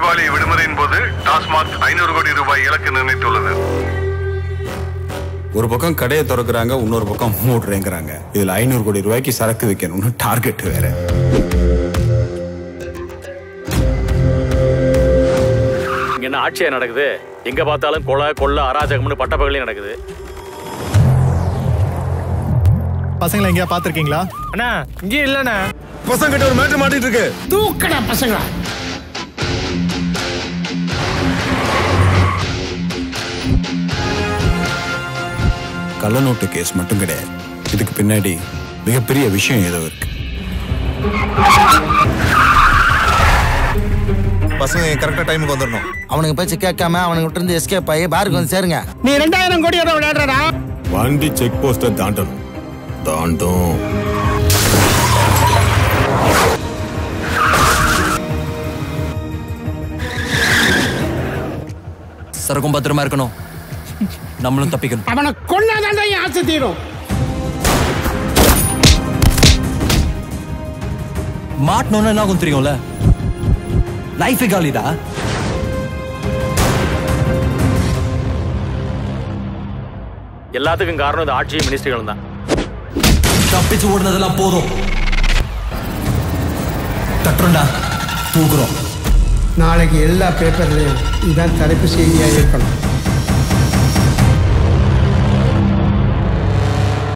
தீபாவளி விடுமுறையின் போது டாஸ்மாக் ஐநூறு கோடி ரூபாய் இலக்கு நிர்ணயித்துள்ளது ஒரு பக்கம் கடையை திறக்கிறாங்க இன்னொரு பக்கம் மூடுறேங்கிறாங்க இதுல ஐநூறு கோடி ரூபாய்க்கு சரக்கு வைக்கணும்னு டார்கெட் வேற இங்க என்ன ஆட்சியா நடக்குது எங்க பார்த்தாலும் கொலை கொள்ள அராஜகம்னு பட்டப்பகலையும் நடக்குது பசங்களை எங்கேயா பாத்திருக்கீங்களா அண்ணா இங்கே இல்லண்ணா பசங்க கிட்ட ஒரு மேட்டர் மாட்டிட்டு இருக்கு தூக்கடா பசங்களா கள்ளநோட்டு கேஸ் மட்டும் கிடையாது இதுக்கு பின்னாடி மிகப்பெரிய விஷயம் ஏதோ இருக்கு பசங்க கரெக்டா டைமுக்கு வந்துடணும் அவனுக்கு பேச்சு கேட்காம அவனுக்கு விட்டு இருந்து எஸ்கேப் ஆகி பாருக்கு வந்து சேருங்க நீ ரெண்டாயிரம் கோடியோட விளையாடுறடா வண்டி செக் போஸ்ட தாண்டணும் தாண்டும் சரக்கும் பத்திரமா இருக்கணும் நம்மளும் தப்பிக்கணும் அவனை கொண்டாதான் என் ஆசை தீரும் மாட்டணும்னு என்ன ஆகும் தெரியும்ல லைஃபே காலிடா எல்லாத்துக்கும் காரணம் இந்த ஆட்சியும் மினிஸ்ட்ரிகளும் தான் தப்பிச்சு ஓடுனதெல்லாம் போதும் தட்டுறோம்டா தூக்குறோம் நாளைக்கு எல்லா பேப்பர்லயும் இதான் தலைப்பு செய்தியாக இருக்கணும்